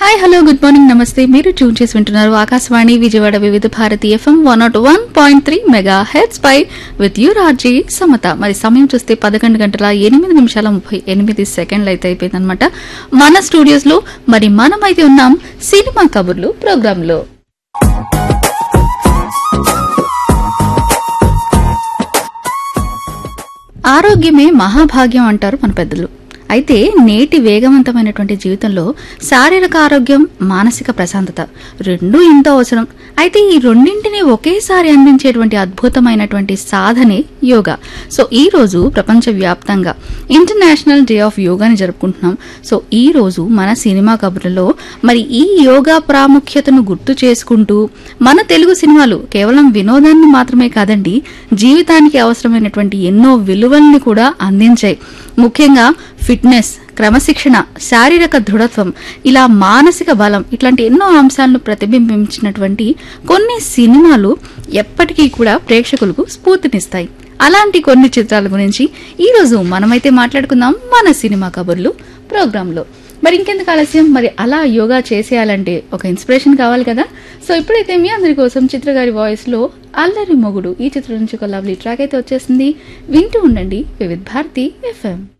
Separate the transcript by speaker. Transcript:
Speaker 1: hi hello good morning నమస్తే మీరు tune చేసి వింటున్నారు Akashvani Vijayawada Vividh Bharati FM one not one point three megahertz పై విత్ యూ రాజీ సమత మరి సమయం చూస్తే పదకొండు గంటల ఎనిమిది నిమిషాల ముప్పై ఎనిమిది సెకండ్లు అయితే అయిపోయిందనమాట మన స్టూడియోస్ లో మరి మనమైతే ఉన్నాం సినిమా కబుర్లు ప్రోగ్రామ్ లో ఆరోగ్యమే మహాభాగ్యం అంటారు మన పెద్దలు అయితే నేటి వేగవంతమైనటువంటి జీవితంలో శారీరక ఆరోగ్యం మానసిక ప్రశాంతత రెండూ ఎంతో అవసరం అయితే ఈ రెండింటిని ఒకేసారి అందించేటువంటి అద్భుతమైనటువంటి సాధనే యోగా సో ఈ రోజు ప్రపంచవ్యాప్తంగా ఇంటర్నేషనల్ డే ఆఫ్ యోగాని జరుపుకుంటున్నాం సో ఈ రోజు మన సినిమా కబుర్లలో మరి ఈ యోగా ప్రాముఖ్యతను గుర్తు చేసుకుంటూ మన తెలుగు సినిమాలు కేవలం వినోదాన్ని మాత్రమే కాదండి జీవితానికి అవసరమైనటువంటి ఎన్నో విలువల్ని కూడా అందించాయి ముఖ్యంగా ఫిట్నెస్ క్రమశిక్షణ శారీరక దృఢత్వం ఇలా మానసిక బలం ఇట్లాంటి ఎన్నో అంశాలను ప్రతిబింబించినటువంటి కొన్ని సినిమాలు ఎప్పటికీ కూడా ప్రేక్షకులకు స్ఫూర్తినిస్తాయి అలాంటి కొన్ని చిత్రాల గురించి ఈ రోజు మనమైతే మాట్లాడుకుందాం మన సినిమా కబుర్లు ప్రోగ్రాంలో మరి ఇంకెందుకు ఆలస్యం మరి అలా యోగా చేసేయాలంటే ఒక ఇన్స్పిరేషన్ కావాలి కదా సో ఇప్పుడైతే మీ అందరి కోసం చిత్ర గారి వాయిస్ లో అల్లరి మొగుడు ఈ చిత్రం నుంచి ఒక లవ్లీ ట్రాక్ అయితే వచ్చేసింది వింటూ ఉండండి వివిధ్ భారతి ఎఫ్ఎం